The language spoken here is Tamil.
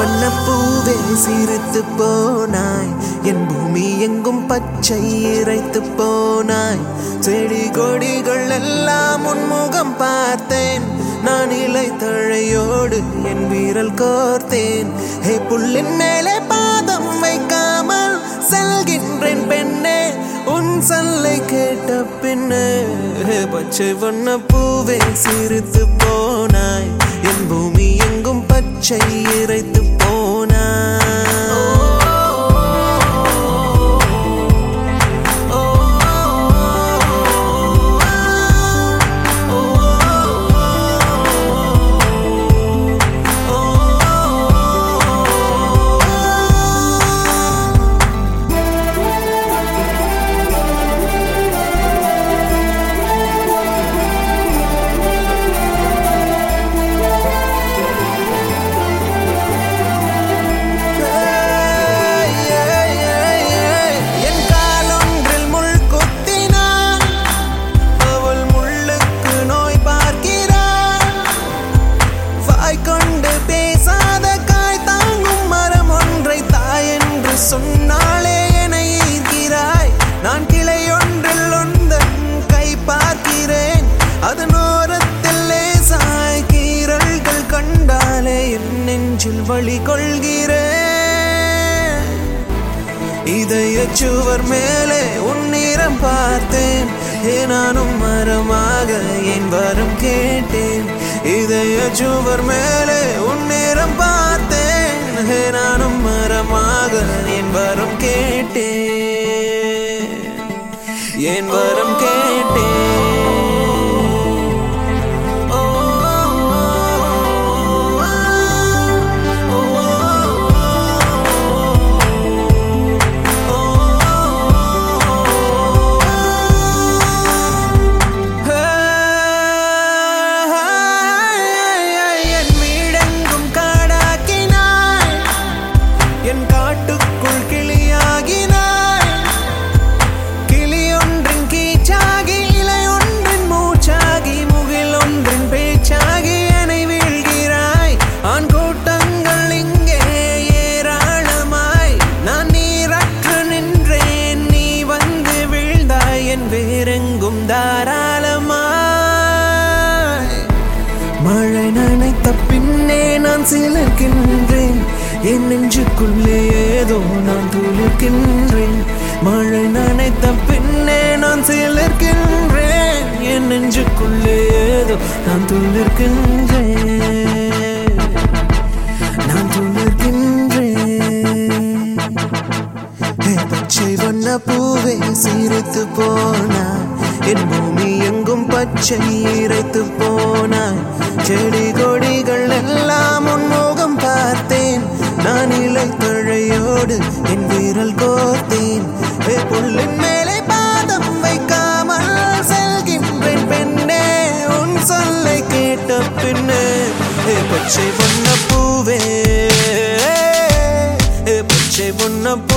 வண்ணப்பூவே சிரித்து போனாய் என் பூமி எங்கும் பச்சை இறைத்து போனாய் செடி கொடிகள் எல்லாம் உன்முகம் பார்த்தேன் நான் இலை தழையோடு என் வீரல் கோர்த்தேன் ஹே புல்லின் மேலே பாதம் வைக்காமல் செல்கின்றேன் பெண்ணே உன் சொல்லை கேட்ட பின்னே ஹே பச்சை வண்ண பூவே சிரித்து போனாய் என் பூமி எங்கும் பச்சை இறைத்து என் காலொன்றில் முள் குத்தினான் அவள் முள்ளுக்கு நோய் பார்க்கிறாள் வாய் கொண்டு பேசாத காய் தாங்கும் மரம் ஒன்றை தாய் என்று சொன்னாலே என ஈர்க்கிறாய் நான் கிளை ஒன்றில் ஒன்றன் கை பார்க்கிறேன் அதன் ஓரத்தில் லேசாய் கீரல்கள் கண்டாலே என் நெஞ்சில் வழி கொள்கிறேன் இதய சுவர் மேலே உன்னிறம் பார்த்தேன் ஏ நானும் மரமாக என் வரம் கேட்டேன் இதய சுவர் மேலே உன்னிறம் பார்த்தேன் ஏ நானும் மரமாக என் வரம் கேட்டேன் என் வரம் கேட்டேன் ஓ, ஓ, என் வீடெங்கும் காடாக்கினாய் என் காட்டுக்குள் கிளியாகினாய் கிளியொன்றின் கீச்சாகி இலை ஒன்றின் மூச்சாகி முகில் ஒன்றின் பேச்சாகி என்னை வீழ்கிறாய் ஆண் கூட்டங்கள் இங்கே ஏராளமாய் நான் நீரற்று நின்றேன் நீ வந்து வீழ்ந்தாய் என் வேறெங்கும் தாராளமாய் மழை நனைத்த பின்னே நான் சிலிர்க்கின்றேன் என் நெஞ்சுக்குள்ளே ஏதோ நான் துளிர்க்கின்றேன் மழை நனைத்த பின்னே நான் சிலிர்க்கின்றேன் என் நெஞ்சுக்குள்ளே ஏதோ நான் துளிர்க்கின்றேன் நான் துளிர்க்கின்றேன் ஹே, பச்சை வண்ண பூவே சிரித்து போனாய் என் பூமி எங்கும் பச்சை இறைத்து போனாய் செடி கொடிகள் எல்லாம் உன்முகம் பார்த்தேன் நான் இலை தழையோடு என் வீரல் கோர்த்தேன் ஹே, புல்லின் மேலே பாதம் வைக்காமல் செல்கின்றேன் பெண்ணே உன் சொல்லை கேட்ட பின்னே ஹே, பச்சை வண்ண பூவே ஹே, பச்சை வண்ண